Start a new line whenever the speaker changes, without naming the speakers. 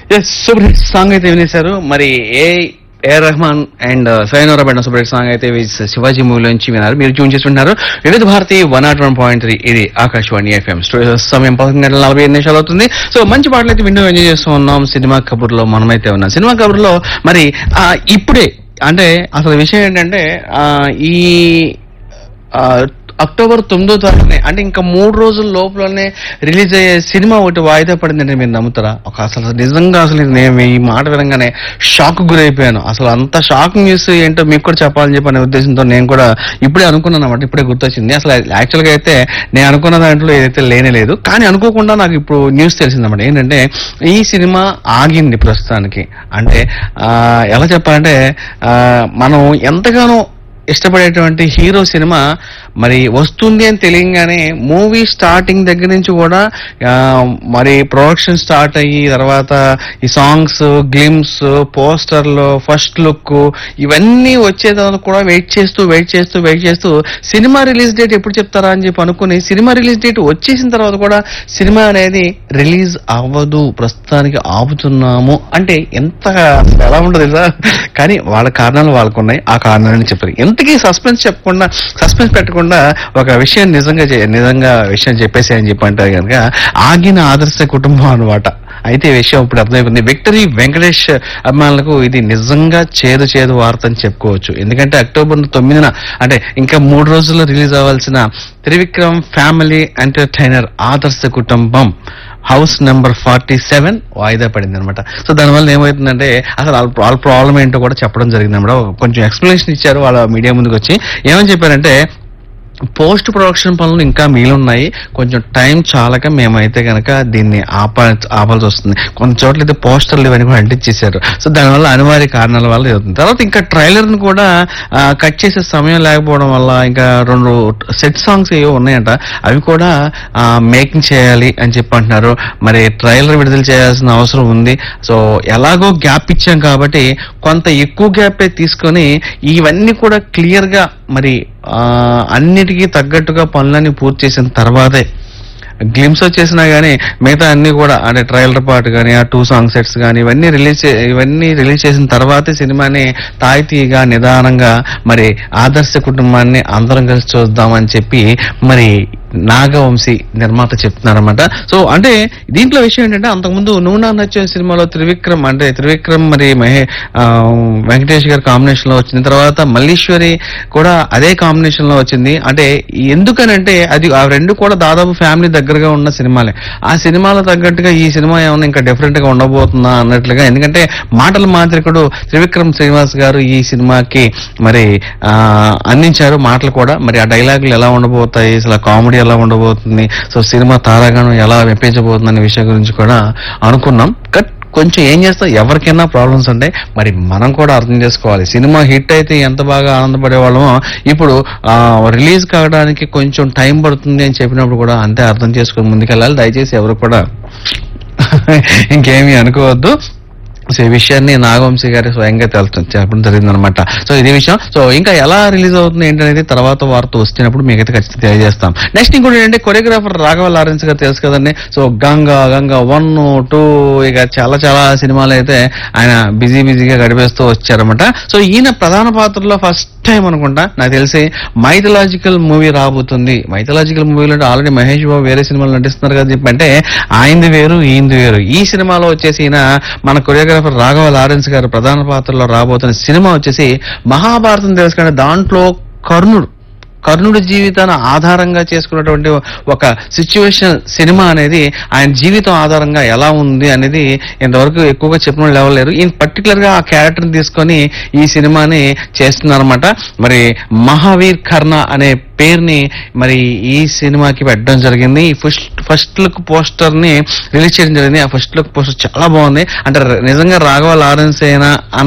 yes super hit song అయితే వినేశారు మరి ఏ ఏ Rahman and సైనోరా బెండ సూపర్ హిట్ సాంగ్ అయితే విజ్ శివాజీ మూవీ నుంచి విన్నారు మీరు ట్యూన్ చేస్తుంటారు Vividh Bharati one nought one point three ఇది ఆకాశవాణి ఎఫ్ఎం స్టూడియో సమయం పదకొండు గంటల నలభై ఐదు నిమిషాలు అవుతుంది సో మంచి పాటలు అయితే వింటూ ఎంజాయ్ చేస్తూ ఉన్నాం సినిమా కబుర్లో మనమైతే ఉన్నాం సినిమా కబుర్లో మరి ఆ, ఇప్పుడే అంటే అసలు విషయం ఏంటంటే ఆ, ఈ ఆ, అక్టోబర్ తొమ్మిదో తారీఖునే అంటే ఇంకా మూడు రోజుల లోపలనే రిలీజ్ అయ్యే సినిమా ఒకటి వాయిదా పడిందంటే మీరు నమ్ముతారా ఒక అసలు నిజంగా అసలు నేను ఈ మాట వినగానే షాక్ గురైపోయాను అసలు అంత షాక్ న్యూస్ ఏంటో మీకు కూడా చెప్పాలని చెప్పి అనే ఉద్దేశంతో నేను కూడా ఇప్పుడే అనుకున్నాను అనమాట ఇప్పుడే గుర్తొచ్చింది అసలు యాక్చువల్ గా అయితే నేను అనుకున్న దాంట్లో ఏదైతే లేనే లేదు కానీ అనుకోకుండా నాకు ఇప్పుడు న్యూస్ తెలిసిందన్నమాట ఏంటంటే ఈ సినిమా ఆగింది ప్రస్తుతానికి అంటే ఆ, ఎలా చెప్పాలంటే ఆ, మనం ఎంతగానో ఇష్టపడేటువంటి హీరో సినిమా మరి వస్తుంది అని తెలియగానే మూవీ స్టార్టింగ్ దగ్గర నుంచి కూడా ఆ, మరి ప్రొడక్షన్ స్టార్ట్ అయ్యి తర్వాత ఈ సాంగ్స్ గ్లిమ్స్ పోస్టర్లు ఫస్ట్ లుక్ ఇవన్నీ వచ్చే తర్వాత కూడా వెయిట్ చేస్తూ వెయిట్ చేస్తూ వెయిట్ చేస్తూ సినిమా రిలీజ్ డేట్ ఎప్పుడు చెప్తారా అని చెప్పి అనుకుని సినిమా రిలీజ్ డేట్ వచ్చేసిన తర్వాత కూడా సినిమా అనేది రిలీజ్ అవ్వదు ప్రస్తుతానికి ఆపుతున్నాము అంటే ఎంత అసలు ఎలా ఉంటుంది తెలుసా కానీ వాళ్ళ కారణాలు వాళ్ళకు ఉన్నాయి ఆ కారణాలని చెప్పారు ఎంతకీ సస్పెన్స్ చెప్పకుండా సస్పెన్స్ పెట్టకుండా ఒక విషయం నిజంగా చే- నిజంగా విషయం చెప్పేసి అని చెప్పి అంటారు కనుక ఆగిన ఆదర్శ కుటుంబం అనమాట అయితే ఈ విషయం ఇప్పుడు అర్థమైపోయింది విక్టరీ వెంకటేష్ అభిమానులకు ఇది నిజంగా చేదు చేదు వార్త అని చెప్పుకోవచ్చు ఎందుకంటే అక్టోబర్ తొమ్మిదిన అంటే ఇంకా మూడు రోజుల్లో రిలీజ్ అవ్వాల్సిన త్రివిక్రమ్ ఫ్యామిలీ ఎంటర్టైనర్ ఆదర్శ కుటుంబం హౌస్ నెంబర్ ఫార్టీ సెవెన్ వాయిదా పడింది అనమాట సో దానివల్ల ఏమవుతుందంటే అసలు వాళ్ళ వాళ్ళ ప్రాబ్లం ఏంటో కూడా చెప్పడం జరిగింది అనమాట కొంచెం ఎక్స్ప్లెనేషన్ ఇచ్చారు వాళ్ళ మీడియా ముందుకు వచ్చి ఏమని చెప్పారంటే పోస్ట్ ప్రొడక్షన్ పనులు ఇంకా మిగిలిన్నాయి కొంచెం టైం చాలక మేమైతే కనుక దీన్ని ఆప ఆపాల్సి వస్తుంది కొన్ని చోట్ల అయితే పోస్టర్లు ఇవన్నీ కూడా అంటించేశారు సో దానివల్ల అనివార్య కారణాల వల్ల జరుగుతుంది తర్వాత ఇంకా ట్రైలర్ ను కూడా కట్ చేసే సమయం లేకపోవడం వల్ల ఇంకా రెండు సెట్ సాంగ్స్ ఏవో ఉన్నాయంట అవి కూడా మేకింగ్ చేయాలి అని చెప్పి అంటున్నారు మరి ట్రైలర్ విడుదల చేయాల్సిన అవసరం ఉంది సో ఎలాగో గ్యాప్ ఇచ్చాం కాబట్టి కొంత ఎక్కువ గ్యాపే తీసుకొని ఇవన్నీ కూడా క్లియర్ గా మరి ఆ, అన్నిటికీ తగ్గట్టుగా పనులన్నీ పూర్తి చేసిన తర్వాతే గ్లిమ్స్ వచ్చేసినా గానీ మిగతా అన్ని కూడా అంటే ట్రయలర్ పార్ట్ కానీ ఆ టూ సాంగ్ సెట్స్ కానీ ఇవన్నీ రిలీజ్ ఇవన్నీ రిలీజ్ చేసిన తర్వాతే సినిమాని తాయితీగా నిదానంగా మరి ఆదర్శ కుటుంబాన్ని అందరం కలిసి చూద్దామని చెప్పి మరి నాగవంశీ నిర్మాత చెప్తున్నారన్నమాట సో అంటే దీంట్లో విషయం ఏంటంటే అంతకుముందు నువ్వు నా నచ్చిన సినిమాలో త్రివిక్రమ్ అంటే త్రివిక్రమ్ మరి మహే ఆ, వెంకటేష్ గారి కాంబినేషన్ లో వచ్చిన తర్వాత మల్లీశ్వరి కూడా అదే కాంబినేషన్ లో వచ్చింది అంటే ఎందుకనంటే అది ఆ రెండు కూడా దాదాపు ఫ్యామిలీ దగ్గరగా ఉన్న సినిమాలే ఆ సినిమాల తగ్గట్టుగా ఈ సినిమా ఏమైనా ఇంకా డిఫరెంట్ గా ఉండబోతుందా అన్నట్లుగా ఎందుకంటే మాటల మాంత్రికుడు త్రివిక్రమ్ శ్రీనివాస్ గారు ఈ సినిమాకి మరి ఆ, అందించారు మాటలు కూడా మరి ఆ డైలాగులు ఎలా ఉండబోతాయి అసలు కామెడీ ఎలా ఉండబోతుంది సో సినిమా తారాగణం ఎలా మెప్పించబోతుంది అనే విషయం గురించి కూడా అనుకున్నాం కట్ కొంచెం ఏం చేస్తాం ఎవరికైనా ప్రాబ్లమ్స్ ఉంటాయి మరి మనం కూడా అర్థం చేసుకోవాలి సినిమా హిట్ అయితే ఎంత బాగా ఆనందపడే వాళ్ళమో ఇప్పుడు రిలీజ్ కావడానికి కొంచెం టైం పడుతుంది అని చెప్పినప్పుడు కూడా అంతే అర్థం చేసుకుని ముందుకెళ్ళాలి దయచేసి ఎవరు కూడా ఇంకేమీ అనుకోవద్దు సో ఈ విషయాన్ని నాగవంశీ గారి స్వయంగా తెలుసు చెప్పడం జరిగింది అనమాట సో ఇది విషయం సో ఇంకా ఎలా రిలీజ్ అవుతుంది ఏంటనేది తర్వాత వార్త వచ్చినప్పుడు మీకైతే ఖచ్చితంగా తెలియజేస్తాం నెక్స్ట్ ఇంకోటి ఏంటంటే కొరియోగ్రాఫర్ రాఘవ లారెన్స్ గారు తెలుసు కదండి so Ganga Ganga one two ఇక చాలా చాలా సినిమాలు అయితే ఆయన బిజీ బిజీగా గడిపేస్తూ వచ్చారన్నమాట సో ఈయన ప్రధాన పాత్రలో ఫస్ట్ టైం అనుకుంటా నాకు తెలిసి మైథలాజికల్ మూవీ రాబోతుంది మైథలాజికల్ మూవీలో ఆల్రెడీ మహేష్ బాబు వేరే సినిమాలు నటిస్తున్నారు కదా చెప్పి అంటే ఆయనది వేరు ఈయనది వేరు ఈ సినిమాలో వచ్చేసి ఈయన మన కొరియోగ్రాఫర్ రాఘవ లారెన్స్ గారు ప్రధాన పాత్రలో రాబోతున్న సినిమా వచ్చేసి మహాభారతం తెలుసు కానీ దాంట్లో కర్ణుడు కర్ణుడి జీవితాన్ని ఆధారంగా చేసుకున్నటువంటి ఒక సిచ్యువేషన్ సినిమా అనేది ఆయన జీవితం ఆధారంగా ఎలా ఉంది అనేది ఇంతవరకు ఎక్కువగా చెప్పిన వాళ్ళు ఎవరు లేరు ఈయన పర్టికులర్ గా ఆ క్యారెక్టర్ తీసుకొని ఈ సినిమాని చేస్తున్నారన్నమాట మరి మహావీర్ కర్ణ అనే పేరుని మరి ఈ సినిమాకి పెట్టడం జరిగింది ఫస్ట్ ఫస్ట్ లుక్ పోస్టర్ ని రిలీజ్ చేయడం జరిగింది ఆ ఫస్ట్ లుక్ పోస్టర్ చాలా బాగుంది అంటే నిజంగా రాఘవ లారెన్స్ అయినా అన్న